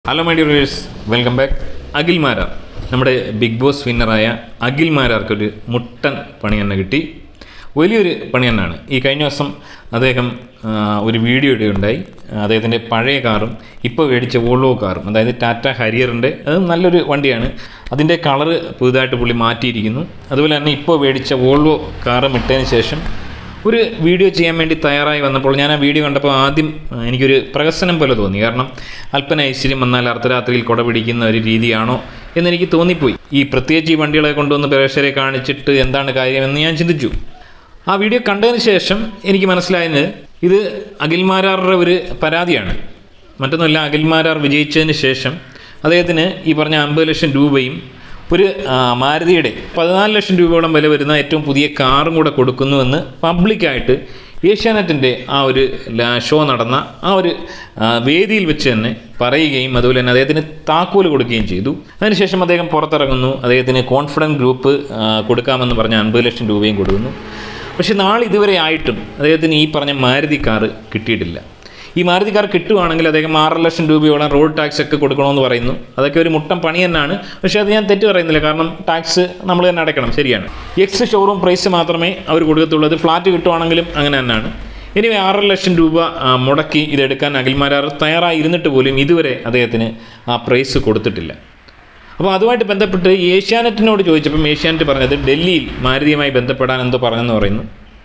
hello my dear viewers welcome back Akhil Marar നമ്മുടെ Bigg Boss വിന്നറായ അഖിൽ മാരാർക്കൊരു മുട്ടൻ പണി തന്നെ കിട്ടി വലിയൊരു പണി തന്നെയാണ് ഈ കഴിഞ്ഞ ദിവസം അദ്ദേഹം ആ, ഒരു വീഡിയോ ഇടുകയുണ്ടായി അദ്ദേഹത്തിൻ്റെ പഴയ കാറും ഇപ്പോൾ മേടിച്ച വോൾവോ കാറും അതായത് ടാറ്റ ഹരിയറിൻ്റെ അത് നല്ലൊരു വണ്ടിയാണ് അതിൻ്റെ കളറ് പുതുതായിട്ട് പുള്ളി മാറ്റിയിരിക്കുന്നു അതുപോലെ തന്നെ ഇപ്പോൾ മേടിച്ച വോൾവോ കാറും ഇട്ടതിന് ശേഷം ഒരു വീഡിയോ ചെയ്യാൻ വേണ്ടി തയ്യാറായി വന്നപ്പോൾ ഞാൻ ആ വീഡിയോ കണ്ടപ്പോൾ ആദ്യം ആ, എനിക്കൊരു പ്രഹസനം പോലെ തോന്നി കാരണം അല്പന ഐശ്വര്യം വന്നാൽ അർദ്ധരാത്രിയിൽ കുട പിടിക്കുന്ന ഒരു രീതിയാണോ എന്നെനിക്ക് തോന്നിപ്പോയി ഈ പ്രത്യേകിച്ച് ഈ വണ്ടികളെ കൊണ്ടുവന്ന് പ്രേക്ഷകരെ കാണിച്ചിട്ട് എന്താണ് കാര്യമെന്ന് ഞാൻ ചിന്തിച്ചു ആ വീഡിയോ കണ്ടതിന് ശേഷം എനിക്ക് മനസ്സിലായത് ഇത് അഖിൽമാരാറുടെ ഒരു പരാതിയാണ് മറ്റൊന്നുമല്ല അഖിൽമാരാർ വിജയിച്ചതിന് ശേഷം അദ്ദേഹത്തിന് ഈ പറഞ്ഞ അമ്പത് ലക്ഷം രൂപയും ഒരു ആ, മാരുതിയുടെ പതിനാല് ലക്ഷം രൂപയോളം വില വരുന്ന ഏറ്റവും പുതിയ കാറും കൂടെ കൊടുക്കുന്നുവെന്ന് പബ്ലിക്കായിട്ട് ഏഷ്യാനെറ്റിൻ്റെ ആ ഒരു ല- ഷോ നടന്ന ആ ഒരു ആ, വേദിയിൽ വെച്ച് തന്നെ പറയുകയും അതുപോലെ തന്നെ അദ്ദേഹത്തിന് താക്കോല് കൊടുക്കുകയും ചെയ്തു അതിനുശേഷം അദ്ദേഹം പുറത്തിറങ്ങുന്നു അദ്ദേഹത്തിന് കോൺഫിഡൻറ്റ് ഗ്രൂപ്പ് ആ, കൊടുക്കാമെന്ന് പറഞ്ഞ അൻപത് ലക്ഷം രൂപയും കൊടുക്കുന്നു പക്ഷേ നാളെ ഇതുവരെ ആയിട്ടും അദ്ദേഹത്തിന് ഈ പറഞ്ഞ മാരുതി കാറ് കിട്ടിയിട്ടില്ല ഈ മാരുതി കാർ കിട്ടുവാണെങ്കിൽ അദ്ദേഹം ആറര ലക്ഷം രൂപയോളം റോഡ് ടാക്സ് ഒക്കെ കൊടുക്കണമെന്ന് പറയുന്നു അതൊക്കെ ഒരു മുട്ടം പണി തന്നെയാണ് പക്ഷേ അത് ഞാൻ തെറ്റ് പറയുന്നില്ല കാരണം ടാക്സ് നമ്മൾ തന്നെ അടയ്ക്കണം ശരിയാണ് എക്സ് ഷോറൂം പ്രൈസ് മാത്രമേ അവർ കൊടുക്കത്തുള്ളൂ അത് ഫ്ലാറ്റ് കിട്ടുവാണെങ്കിലും അങ്ങനെ തന്നെയാണ് ഇനി ആറര ലക്ഷം രൂപ ആ, മുടക്കി ഇതെടുക്കാൻ അഖിൽമാരാർ തയ്യാറായിരുന്നിട്ട് പോലും ഇതുവരെ അദ്ദേഹത്തിന് ആ പ്രൈസ് കൊടുത്തിട്ടില്ല അപ്പോൾ അതുമായിട്ട് ബന്ധപ്പെട്ട് ഏഷ്യാനെറ്റിനോട് ചോദിച്ചപ്പം ഏഷ്യാനെറ്റ് പറഞ്ഞത് ഡൽഹിയിൽ മാരുതിയുമായി ബന്ധപ്പെടാൻ എന്തോ പറഞ്ഞെന്ന് പറയുന്നു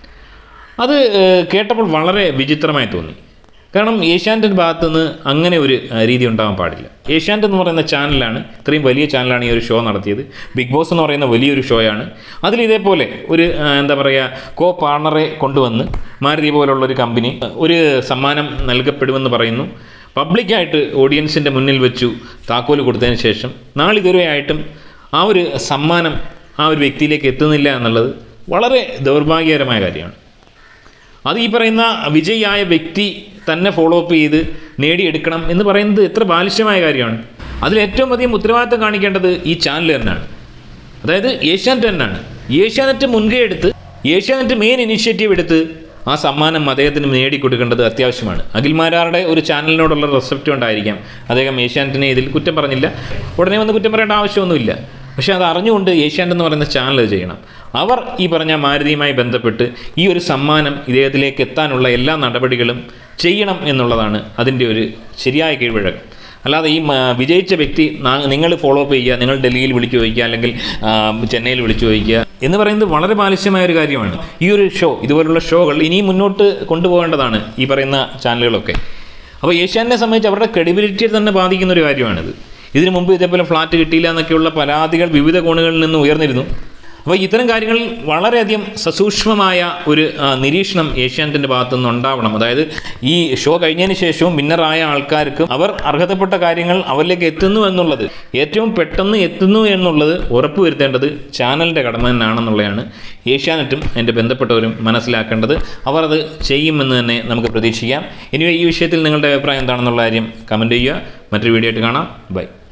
അത് ഏഹ്, കേട്ടപ്പോൾ വളരെ വിചിത്രമായി തോന്നി കാരണം ഏഷ്യാനെറ്റിൻ്റെ ഭാഗത്ത് നിന്ന് അങ്ങനെ ഒരു ആ, രീതി ഉണ്ടാകാൻ പാടില്ല ഏഷ്യാനെറ്റ് എന്ന് പറയുന്ന ചാനലാണ് ഇത്രയും വലിയ ചാനലാണ് ഈ ഒരു ഷോ നടത്തിയത് ബിഗ് ബോസ് എന്ന് പറയുന്ന വലിയൊരു ഷോയാണ് അതിൽ ഇതേപോലെ ഒരു ആ, എന്താ പറയുക കോ പാർട്ണറെ കൊണ്ടുവന്ന് മാരുതി പോലുള്ള ഒരു കമ്പനി ഒരു സമ്മാനം നൽകപ്പെടുമെന്ന് പറയുന്നു പബ്ലിക്കായിട്ട് ഓഡിയൻസിൻ്റെ മുന്നിൽ വെച്ചു താക്കോല് കൊടുത്തതിന് ശേഷം നാളിതുവരെയായിട്ടും ആ ഒരു സമ്മാനം ആ ഒരു വ്യക്തിയിലേക്ക് എത്തുന്നില്ല എന്നുള്ളത് വളരെ ദൗർഭാഗ്യകരമായ കാര്യമാണ് അത് ഈ പറയുന്ന വിജയിയായ വ്യക്തി തന്നെ ഫോളോ അപ്പ് ചെയ്ത് നേടിയെടുക്കണം എന്ന് പറയുന്നത് എത്ര ബാലിഷ്യമായ കാര്യമാണ് അതിൽ ഏറ്റവും അധികം ഉത്തരവാദിത്തം കാണിക്കേണ്ടത് ഈ ചാനൽ തന്നെയാണ് അതായത് ഏഷ്യാനെറ്റ് തന്നെയാണ് ഏഷ്യാനെറ്റ് മുൻകൈ എടുത്ത് ഏഷ്യാനെറ്റ് മെയിൻ ഇനിഷ്യേറ്റീവ് എടുത്ത് ആ സമ്മാനം അദ്ദേഹത്തിന് നേടിക്കൊടുക്കേണ്ടത് അത്യാവശ്യമാണ് അഖിൽമാരാറുടെ ഒരു ചാനലിനോടുള്ള റെസപ്റ്റ് കൊണ്ടായിരിക്കാം അദ്ദേഹം ഏഷ്യാനെറ്റിനെ ഇതിൽ കുറ്റം പറഞ്ഞില്ല ഉടനെ വന്ന് കുറ്റം പറയേണ്ട ആവശ്യമൊന്നുമില്ല പക്ഷേ അത് അറിഞ്ഞുകൊണ്ട് ഏഷ്യാനെറ്റ് എന്ന് പറയുന്ന ചാനൽ അത് ചെയ്യണം അവർ ഈ പറഞ്ഞ മാരുതിയുമായി ബന്ധപ്പെട്ട് ഈ ഒരു സമ്മാനം ഇദ്ദേഹത്തിലേക്ക് എത്താനുള്ള എല്ലാ നടപടികളും ചെയ്യണം എന്നുള്ളതാണ് അതിൻ്റെ ഒരു ശരിയായ കീഴ്വഴക്കം അല്ലാതെ ഈ മ- വിജയിച്ച വ്യക്തി നിങ്ങൾ ഫോളോ അപ്പ് ചെയ്യുക നിങ്ങൾ ഡൽഹിയിൽ വിളിച്ചു ചോദിക്കുക അല്ലെങ്കിൽ ആ, ചെന്നൈയിൽ വിളിച്ചു ചോദിക്കുക എന്ന് പറയുന്നത് വളരെ ബാലിശ്യമായ ഒരു കാര്യമാണ് ഈ ഒരു ഷോ ഇതുപോലുള്ള ഷോകൾ ഇനിയും മുന്നോട്ട് കൊണ്ടുപോകേണ്ടതാണ് ഈ പറയുന്ന ചാനലുകളൊക്കെ അപ്പോൾ ഏഷ്യാനെ സംബന്ധിച്ച് അവരുടെ ക്രെഡിബിലിറ്റിയെ തന്നെ ബാധിക്കുന്ന ഒരു കാര്യമാണിത് ഇതിനു മുമ്പ് ഇതേപോലെ ഫ്ലാറ്റ് കിട്ടിയില്ല എന്നൊക്കെയുള്ള പരാതികൾ വിവിധ കോണുകളിൽ നിന്ന് ഉയർന്നിരുന്നു അപ്പോൾ ഇത്തരം കാര്യങ്ങളിൽ വളരെയധികം സസൂക്ഷ്മമായ ഒരു ആ, നിരീക്ഷണം ഏഷ്യാനെറ്റിൻ്റെ ഭാഗത്തു നിന്ന് ഉണ്ടാവണം അതായത് ഈ ഷോ കഴിഞ്ഞതിന് ശേഷവും വിന്നറായ ആൾക്കാർക്ക് അവർ അർഹതപ്പെട്ട കാര്യങ്ങൾ അവരിലേക്ക് എത്തുന്നു എന്നുള്ളത് ഏറ്റവും പെട്ടെന്ന് എത്തുന്നു എന്നുള്ളത് ഉറപ്പുവരുത്തേണ്ടത് ചാനലിൻ്റെ കടമ തന്നെയാണെന്നുള്ളതാണ് ഏഷ്യാനെറ്റും അതിൻ്റെ ബന്ധപ്പെട്ടവരും മനസ്സിലാക്കേണ്ടത് അവർ അത് ചെയ്യുമെന്ന് തന്നെ നമുക്ക് പ്രതീക്ഷിക്കാം ഇനി ഈ വിഷയത്തിൽ നിങ്ങളുടെ അഭിപ്രായം എന്താണെന്നുള്ള കാര്യം കമൻറ്റ് ചെയ്യുക മറ്റൊരു വീഡിയോ ആയിട്ട് കാണാം ബൈ